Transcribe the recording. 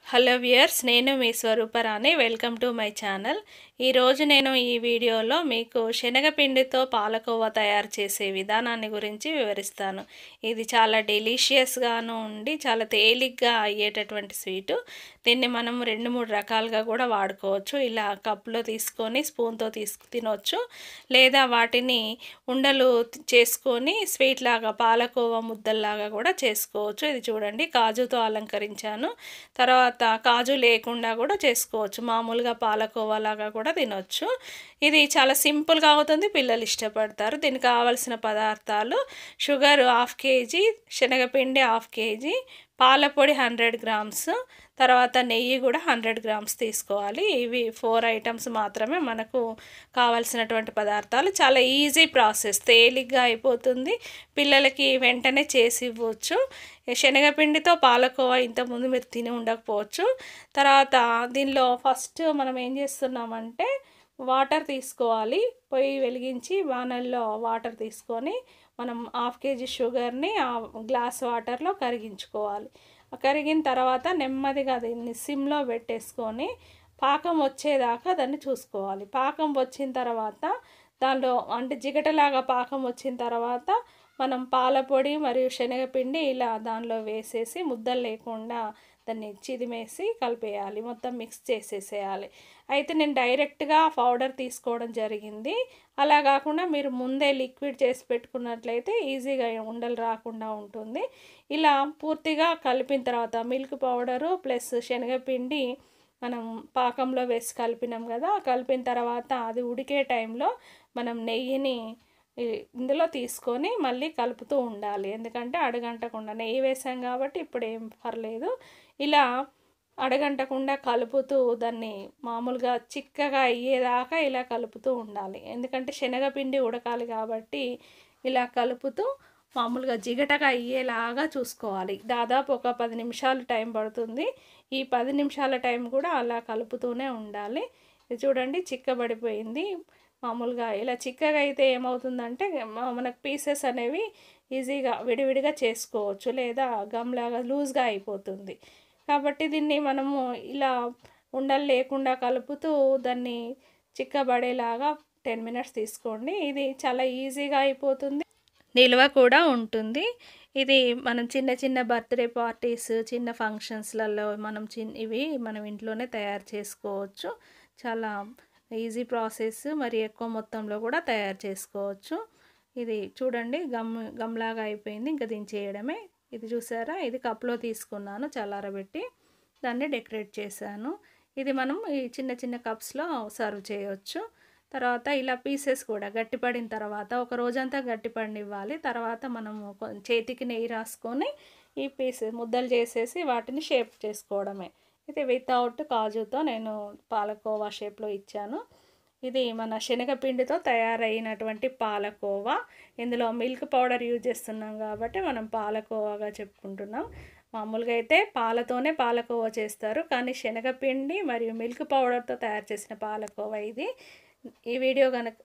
hello viewers నేను మీ Swaruparani welcome to my channel ఈరోజు నేను ఈ వీడియోలో మీకు శనగపిండితో పాలకోవా తయారు చేసే విధానాన్ని గురించి వివరిస్తాను ఇది చాలా డెలిషియస్గాను ఉండి చాలా తేలిగ్గా అయ్యేటటువంటి స్వీటు దీన్ని మనం రెండు మూడు రకాలుగా కూడా వాడుకోవచ్చు ఇలా కప్లో తీసుకొని స్పూన్తో తీసుకు తినొచ్చు లేదా వాటిని ఉండలు చేసుకొని స్వీట్ లాగా పాలకోవా ముద్దల్లాగా కూడా చేసుకోవచ్చు ఇది చూడండి కాజుతో అలంకరించాను తర్వాత కాజు లేకుండా కూడా చేసుకోవచ్చు మామూలుగా పాలకోవా లాగా కూడా తినొచ్చు ఇది చాలా సింపుల్గా అవుతుంది పిల్లలు ఇష్టపడతారు దీనికి కావలసిన పదార్థాలు షుగర్ హాఫ్ కేజీ శనగపిండి హాఫ్ కేజీ పాలపొడి హండ్రెడ్ గ్రామ్స్ తర్వాత నెయ్యి కూడా హండ్రెడ్ గ్రామ్స్ తీసుకోవాలి ఇవి ఫోర్ ఐటమ్స్ మాత్రమే మనకు కావాల్సినటువంటి పదార్థాలు చాలా ఈజీ ప్రాసెస్ తేలిగ్గా అయిపోతుంది పిల్లలకి వెంటనే చేసి ఇవ్వచ్చు శనగపిండితో పాలకోవా ఇంతకుముందు మీరు తిని ఉండకపోవచ్చు తర్వాత దీనిలో ఫస్ట్ మనం ఏం చేస్తున్నామంటే వాటర్ తీసుకోవాలి పొయ్యి వెలిగించి వానల్లో వాటర్ తీసుకొని మనం హాఫ్ కేజీ షుగర్ని ఆ గ్లాస్ వాటర్లో కరిగించుకోవాలి కరిగిన తర్వాత నెమ్మదిగా దీన్ని సిమ్లో పెట్టేసుకొని పాకం వచ్చేదాకా దాన్ని చూసుకోవాలి పాకం వచ్చిన తర్వాత దానిలో అంటే జిగటలాగా పాకం వచ్చిన తర్వాత మనం పాలపొడి మరియు శనగపిండి ఇలా దానిలో వేసేసి ముద్దలు లేకుండా దాన్ని చిదిమేసి కలిపేయాలి మొత్తం మిక్స్ చేసేసేయాలి అయితే నేను డైరెక్ట్గా పౌడర్ తీసుకోవడం జరిగింది అలా కాకుండా మీరు ముందే లిక్విడ్ చేసి పెట్టుకున్నట్లయితే ఈజీగా ఉండలు రాకుండా ఉంటుంది ఇలా పూర్తిగా కలిపిన తర్వాత మిల్క్ పౌడరు ప్లస్ శనగపిండి మనం పాకంలో వేసి కలిపినాం కదా కలిపిన తర్వాత అది ఉడికే టైంలో మనం నెయ్యిని ఇందులో తీసుకొని మళ్ళీ కలుపుతూ ఉండాలి ఎందుకంటే అడగంటకుండా నెయ్యి వేసాం కాబట్టి ఇప్పుడు ఏం పర్లేదు ఇలా అడగంటకుండా కలుపుతూ దాన్ని మామూలుగా చిక్కగా అయ్యేదాకా ఇలా కలుపుతూ ఉండాలి ఎందుకంటే శనగపిండి ఉడకాలి కాబట్టి ఇలా కలుపుతూ మామూలుగా జిగటగా అయ్యేలాగా చూసుకోవాలి దాదాపు ఒక పది నిమిషాలు టైం పడుతుంది ఈ పది నిమిషాల టైం కూడా అలా కలుపుతూనే ఉండాలి ఇది చూడండి చిక్కబడిపోయింది మామూలుగా ఇలా చిక్కగా అయితే ఏమవుతుందంటే మనకు పీసెస్ అనేవి ఈజీగా విడివిడిగా చేసుకోవచ్చు లేదా గమ్లాగా లూజ్గా అయిపోతుంది కాబట్టి దీన్ని మనము ఇలా ఉండలు లేకుండా కలుపుతూ దాన్ని చిక్కబడేలాగా టెన్ మినిట్స్ తీసుకోండి ఇది చాలా ఈజీగా అయిపోతుంది నిల్వ కూడా ఉంటుంది ఇది మనం చిన్న చిన్న బర్త్డే పార్టీస్ చిన్న ఫంక్షన్స్లలో మనం చిన్న ఇవి మనం ఇంట్లోనే తయారు చేసుకోవచ్చు చాలా ఈజీ ప్రాసెస్ మరి ఎక్కువ మొత్తంలో కూడా తయారు చేసుకోవచ్చు ఇది చూడండి గమ్ గమ్లాగా అయిపోయింది ఇంకా దించేయడమే ఇది చూసారా ఇది కప్లో తీసుకున్నాను చల్లారబెట్టి దాన్ని డెకరేట్ చేశాను ఇది మనం ఈ చిన్న చిన్న కప్స్లో సర్వ్ చేయవచ్చు తర్వాత ఇలా పీసెస్ కూడా గట్టిపడిన తర్వాత ఒక రోజంతా గట్టిపడినివ్వాలి తర్వాత మనము చేతికి నెయ్యి రాసుకొని ఈ పీస్ ముద్దలు చేసేసి వాటిని షేప్ చేసుకోవడమే ఇది వితౌట్ కాజుతో నేను పాలకోవా షేప్లో ఇచ్చాను ఇది మన శనగపిండితో తయారైనటువంటి పాలకోవా ఇందులో మిల్క్ పౌడర్ యూజ్ చేస్తున్నాం కాబట్టి మనం పాలకోవాగా చెప్పుకుంటున్నాం మామూలుగా అయితే పాలతోనే పాలకోవా చేస్తారు కానీ శనగపిండి మరియు మిల్క్ పౌడర్తో తయారు చేసిన పాలకోవా ఇది ఈ వీడియో కనుక